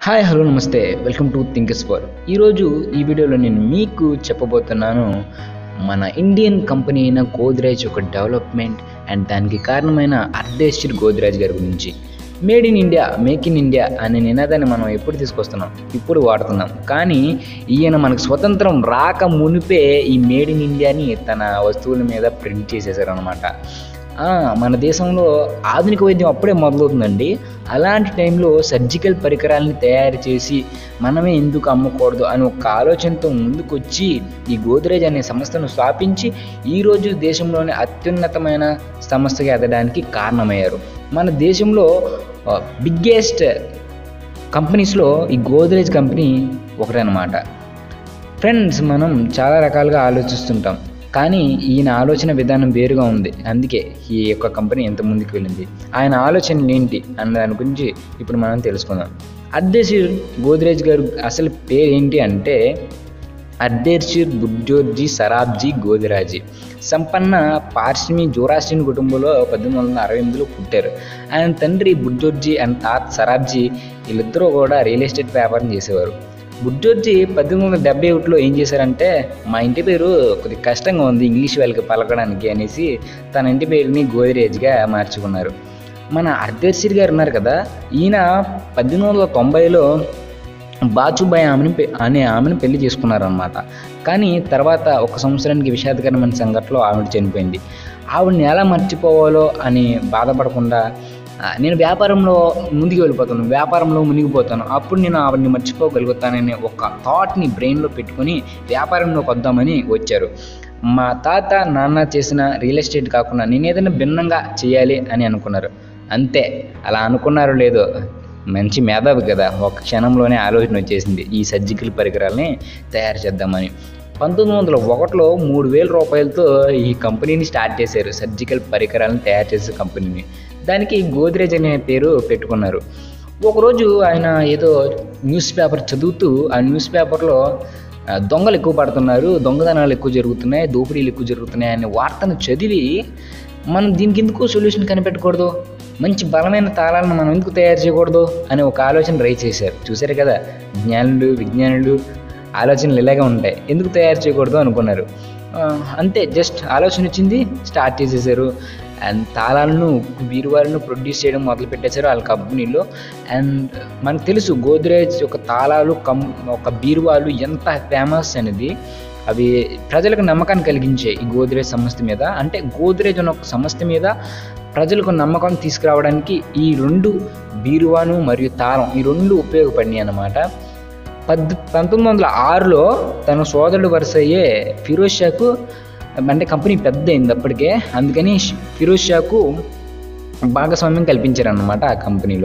hi hello నమస్తే welcome to thinkers for ఈరోజు ఈ వీడియోలో నేను మీకు చెప్పబోతున్నాను మన ఇండియన్ కంపెనీ అయిన గోద్రేజ్ యొక్క డెవలప్మెంట్ అండ్ దానికి కారణమైన అర్ధేశ్వర్ గోద్రేజ్ గారి గురించి made in India make in India అనే నినాదాన్ని మనం ఎప్పుడు తీసుకొస్తున్నాం ఇప్పుడు వాడుతున్నాం కానీ ఈయన మనకు స్వతంత్రం రాక మునిపే ఈ మేడ్ ఇన్ ఇండియాని తన వస్తువుల మీద ప్రింట్ చేసేసారు అనమాట ఆ, మన దేశంలో ఆధునిక వైద్యం అప్పుడే మొదలవుతుందండి అలాంటి టైంలో సర్జికల్ పరికరాలని తయారు చేసి మనమే ఎందుకు అమ్మకూడదు అని ఒక ఆలోచనతో ముందుకొచ్చి ఈ గోద్రేజ్ అనే సంస్థను స్థాపించి ఈరోజు దేశంలోని అత్యున్నతమైన సంస్థగా ఎదగడానికి కారణమయ్యారు మన దేశంలో బిగ్గెస్ట్ కంపెనీస్లో ఈ గోద్రేజ్ కంపెనీ ఒకటనమాట ఫ్రెండ్స్ మనం చాలా రకాలుగా ఆలోచిస్తుంటాం కానీ ఈయన ఆలోచన విధానం వేరుగా ఉంది అందుకే ఈ యొక్క కంపెనీ ఎంత ముందుకు వెళ్ళింది ఆయన ఆలోచనలు ఏంటి అన్న దాని గురించి ఇప్పుడు మనం తెలుసుకుందాం అర్ధేశీర్ గోద్రేజ్ గారు అసలు పేరు ఏంటి అంటే అర్ధేర్షిర్ బుడ్జోర్జీ సరాబ్జీ గోదిరాజీ సంపన్న పార్శ్మి జోరాస్టిన్ కుటుంబంలో పద్దెనిమిది వందల అరవై ఎనిమిదిలో పుట్టారు ఆయన తండ్రి బుడ్జోర్జీ అండ్ తాత సరాబ్జీ వీళ్ళిద్దరూ కూడా రియల్ ఎస్టేట్ వ్యాపారం చేసేవారు బుడ్జోర్జీ పద్దెనిమిది వందల డెబ్బై ఒకటిలో ఏం చేశారంటే మా ఇంటి పేరు కొద్దిగా కష్టంగా ఉంది ఇంగ్లీష్ వాళ్ళకి పలకడానికి అనేసి తన ఇంటి పేరుని గోదిరేజ్గా మార్చుకున్నారు మన అర్ధేర్షిర్ గారు ఉన్నారు కదా ఈయన పద్దెనిమిది వందల తొంభైలో బాచుబాయ్ ఆమెను పె- అనే ఆమెను పెళ్లి చేసుకున్నారనమాట కానీ తర్వాత ఒక సంవత్సరానికి విషాదకరమైన సంఘటనలో ఆవిడ చనిపోయింది ఆవిడని ఎలా మర్చిపోవాలో అని బాధపడకుండా "ఆ, నేను వ్యాపారంలో ముందుకు వెళ్ళిపోతాను వ్యాపారంలో మునిగిపోతాను అప్పుడు నేను ఆవిడని మర్చిపోగలుగుతాననే ఒక థాట్ని బ్రెయిన్లో పెట్టుకొని వ్యాపారంలోకి వద్దామని వచ్చారు మా తాత నాన్న చేసిన రియల్ ఎస్టేట్ కాకుండా నేను ఏదైనా భిన్నంగా చేయాలి అని అనుకున్నారు అంతే అలా అనుకున్నారో లేదో మంచి మేధావి కదా ఒక క్షణంలోనే ఆలోచన వచ్చేసింది ఈ సర్జికల్ పరికరాలని తయారు చేద్దామని పంతొమ్మిది వందల ఒకటిలో మూడు వేల రూపాయలతో ఈ కంపెనీని స్టార్ట్ చేశారు సర్జికల్ పరికరాలను తయారు చేసే కంపెనీని దానికి గోద్రేజ్ అనే పేరు పెట్టుకున్నారు ఒకరోజు ఆయన ఏదో న్యూస్ పేపర్ చదువుతూ ఆ న్యూస్ పేపర్లో ఆ, దొంగలు ఎక్కువ పడుతున్నారు దొంగతనాలు ఎక్కువ జరుగుతున్నాయి దోపిడీలు ఎక్కువ జరుగుతున్నాయి అనే వార్తను చదివి మనం దీనికి ఎందుకు సొల్యూషన్ కనిపెట్టకూడదు మంచి బలమైన తాళాలను మనం ఎందుకు తయారు చేయకూడదు అనే ఒక ఆలోచన రైజ్ చేశారు చూశారు కదా జ్ఞానులు విజ్ఞానులు ఆలోచనలు ఇలాగే ఉంటాయి ఎందుకు తయారు చేయకూడదు అనుకున్నారు ఆ, అంతే జస్ట్ ఆలోచన వచ్చింది స్టార్ట్ చేసేసారు అండ్ తాళాలను బీరువాలను ప్రొడ్యూస్ చేయడం మొదలు పెట్టేశారు వాళ్ళ కంపెనీలో అండ్ మనకు తెలుసు గోద్రేజ్ యొక్క తాళాలు కం ఒక బీరువాలు ఎంత ఫేమస్ అనేది అవి ప్రజలకు నమ్మకాన్ని కలిగించాయి ఈ గోద్రేజ్ సంస్థ మీద అంటే గోద్రేజ్ అనే ఒక సంస్థ మీద ప్రజలకు నమ్మకం తీసుకురావడానికి ఈ రెండు బీరువాను మరియు తాళం ఈ రెండు ఉపయోగపడినాయి అన్నమాట పద్ పంతొమ్మిది వందల ఆరులో తన సోదరుడు వరుస అయ్యే ఫిరోజ్ షాకు అంటే కంపెనీ పెద్ద అయింది అప్పటికే అందుకని ష్- ఫిరోజ్ షాకు భాగస్వామ్యం కల్పించారన్నమాట ఆ కంపెనీలో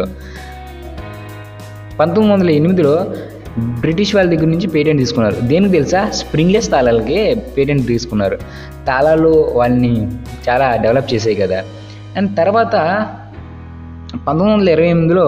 పంతొమ్మిది వందల ఎనిమిదిలో బ్రిటిష్ వాళ్ళ దగ్గర నుంచి పేటెంట్ తీసుకున్నారు దేనికి తెలుసా స్ప్రింగ్లెస్ తాళాలకి పేటెంట్ తీసుకున్నారు తాళాలు వాళ్ళని చాలా డెవలప్ చేసాయి కదా అండ్ తర్వాత పంతొమ్మిది వందల ఇరవై ఎనిమిదిలో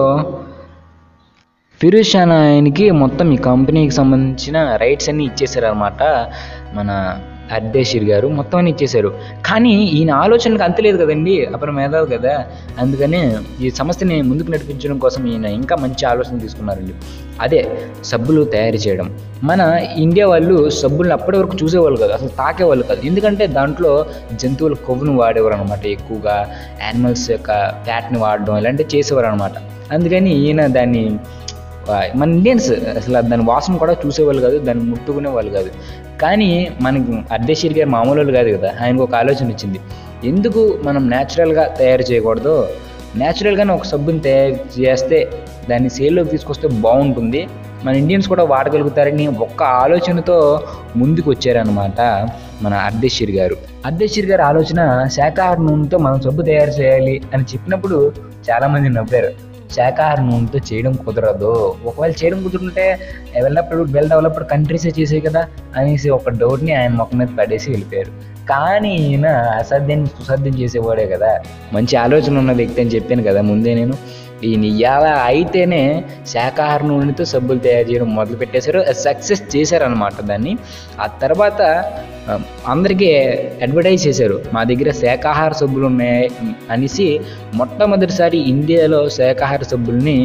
ఫిరోజ్ షా ఆయనకి మొత్తం ఈ కంపెనీకి సంబంధించిన రైట్స్ అన్నీ ఇచ్చేసారు అనమాట మన అర్దేశీర్ గారు మొత్తం అన్ని ఇచ్చేశారు కానీ ఈయన ఆలోచనలకు అంతలేదు కదండి అప్పుడు మేధావు కదా అందుకనే ఈ సంస్థని ముందుకు నడిపించడం కోసం ఈయన ఇంకా మంచి ఆలోచన తీసుకున్నారండి అదే సబ్బులు తయారు చేయడం మన ఇండియా వాళ్ళు సబ్బులను అప్పటి వరకు చూసేవాళ్ళు కాదు అసలు తాకేవాళ్ళు కాదు ఎందుకంటే దాంట్లో జంతువుల కొవ్వును వాడేవారు అనమాట ఎక్కువగా యానిమల్స్ యొక్క ఫ్యాట్ని వాడడం ఇలాంటివి చేసేవారు అనమాట అందుకని ఈయన దాన్ని ఆ, మన ఇండియన్స్ అసలు దాని వాసన కూడా చూసేవాళ్ళు కాదు దాన్ని ముట్టుకునే వాళ్ళు కాదు కానీ మనకి అర్ధేశ్వరి గారు మామూలు వాళ్ళు కాదు కదా ఆయనకు ఒక ఆలోచన వచ్చింది ఎందుకు మనం న్యాచురల్గా తయారు చేయకూడదు న్యాచురల్గానే ఒక సబ్బుని తయారు చేస్తే దాన్ని సేల్లోకి తీసుకొస్తే బాగుంటుంది మన ఇండియన్స్ కూడా వాడగలుగుతారని ఒక్క ఆలోచనతో ముందుకు వచ్చారనమాట మన అర్ధేశ్వరి గారు అర్ధేశ్వరి గారి ఆలోచన శాకాహార నూనెతో మనం సబ్బు తయారు చేయాలి అని చెప్పినప్పుడు చాలామంది నవ్వారు శాకాహార నూనెతో చేయడం కుదరదు ఒకవేళ చేయడం కుదురుంటే వెళ్ళినప్పుడు వెల్ డెవలప్డ్ కంట్రీసే చేసాయి కదా అనేసి ఒక డౌట్ని ఆయన మొక్క మీద పడేసి వెళ్ళిపోయారు కానీ ఈయన అసాధ్యాన్ని సుసాధ్యం చేసేవాడే కదా మంచి ఆలోచన ఉన్న వ్యక్తి అని చెప్పాను కదా ముందే నేను ఈయన ఇలా అయితేనే శాకాహార నూనెతో సబ్బులు తయారు చేయడం మొదలు పెట్టేశారు సక్సెస్ చేశారనమాట దాన్ని ఆ తర్వాత ఆ, అందరికీ అడ్వర్టైజ్ చేశారు మా దగ్గర శాకాహార సబ్బులు ఉన్నాయి అనేసి మొట్టమొదటిసారి ఇండియాలో శాకాహార సబ్బుల్ని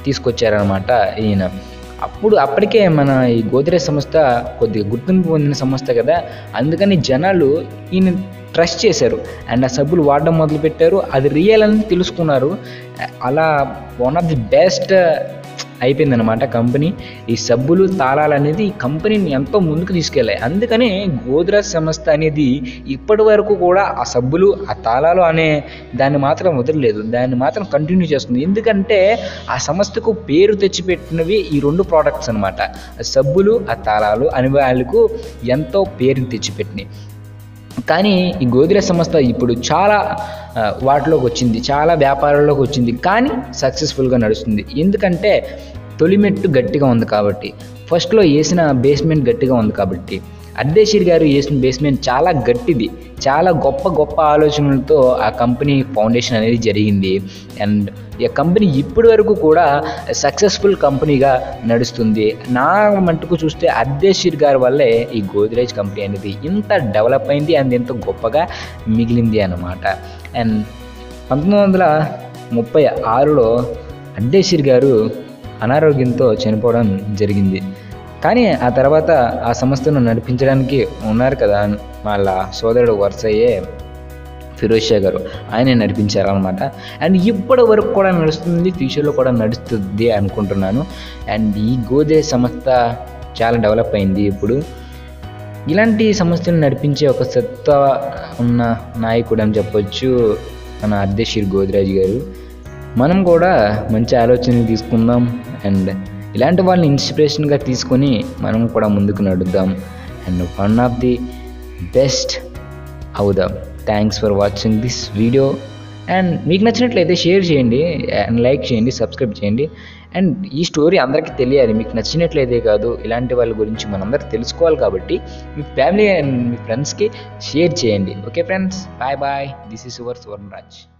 తీసుకొచ్చారనమాట ఈయన అప్పుడు అప్పటికే మన ఈ గోద్రేజ్ సంస్థ కొద్దిగా గుర్తింపు పొందిన సంస్థ కదా అందుకని జనాలు ఈయన ట్రస్ట్ చేశారు అండ్ ఆ సబ్బులు వాడడం మొదలుపెట్టారు అది రియల్ అని తెలుసుకున్నారు అలా వన్ ఆఫ్ ది బెస్ట్ అయిపోయిందనమాట కంపెనీ ఈ సబ్బులు తాళాలు అనేది ఈ కంపెనీని ఎంతో ముందుకు తీసుకెళ్ళాయి అందుకనే గోద్రాజ్ సంస్థ అనేది ఇప్పటి వరకు కూడా ఆ సబ్బులు ఆ తాళాలు అనే దాన్ని మాత్రం వదలలేదు దాన్ని మాత్రం కంటిన్యూ చేస్తుంది ఎందుకంటే ఆ సంస్థకు పేరు తెచ్చిపెట్టినవి ఈ రెండు ప్రోడక్ట్స్ అనమాట సబ్బులు ఆ తాళాలు అనే వాళ్ళకు ఎంతో పేరుని తెచ్చిపెట్టినాయి కానీ ఈ గోద్రేజ్ సంస్థ ఇప్పుడు చాలా ఆ, వాటిలోకి వచ్చింది చాలా వ్యాపారాల్లోకి వచ్చింది కానీ సక్సెస్ఫుల్గా నడుస్తుంది ఎందుకంటే తొలిమెట్టు గట్టిగా ఉంది కాబట్టి ఫస్ట్లో వేసిన బేస్మెంట్ గట్టిగా ఉంది కాబట్టి అర్దేశీర్ గారు వేసిన బేస్మెంట్ చాలా గట్టిది చాలా గొప్ప గొప్ప ఆలోచనలతో ఆ కంపెనీ ఫౌండేషన్ అనేది జరిగింది అండ్ ఈ కంపెనీ ఇప్పటి వరకు కూడా సక్సెస్ఫుల్ కంపెనీగా నడుస్తుంది నా మట్టుకు చూస్తే అర్దేశీర్ గారి వల్లే ఈ గోద్రేజ్ కంపెనీ అనేది ఇంత డెవలప్ అయింది అండ్ ఇంత గొప్పగా మిగిలింది అన్నమాట అండ్ పంతొమ్మిది వందల ముప్పై ఆరులో అడ్డేశీర్ గారు అనారోగ్యంతో చనిపోవడం జరిగింది కానీ ఆ తర్వాత ఆ సంస్థను నడిపించడానికి ఉన్నారు కదా వాళ్ళ సోదరుడు వరుసయ్యే ఫిరోజ్ షా గారు ఆయనే నడిపించారనమాట అండ్ ఇప్పటి వరకు కూడా నడుస్తుంది ఫ్యూచర్లో కూడా నడుస్తుంది అనుకుంటున్నాను అండ్ ఈ గోదే సంస్థ చాలా డెవలప్ అయింది ఇప్పుడు ఇలాంటి సంస్థను నడిపించే ఒక సత్తా ఉన్న నాయకుడు అని చెప్పొచ్చు మన అర్ధశీర్ గోద్రాజ్ గారు మనం కూడా మంచి ఆలోచనలు తీసుకుందాం అండ్ ఇలాంటి వాళ్ళని ఇన్స్పిరేషన్గా తీసుకొని మనం కూడా ముందుకు నడుద్దాం and one of the best అవుదాం thanks for watching this video and మీకు నచ్చినట్లయితే షేర్ చేయండి అండ్ లైక్ చేయండి సబ్స్క్రైబ్ చేయండి అండ్ ఈ స్టోరీ అందరికీ తెలియాలి మీకు నచ్చినట్లయితే కాదు ఇలాంటి వాళ్ళ గురించి మనందరూ తెలుసుకోవాలి కాబట్టి మీ ఫ్యామిలీ అండ్ మీ ఫ్రెండ్స్కి షేర్ చేయండి okay friends bye bye this is your సువర్ణరాజ్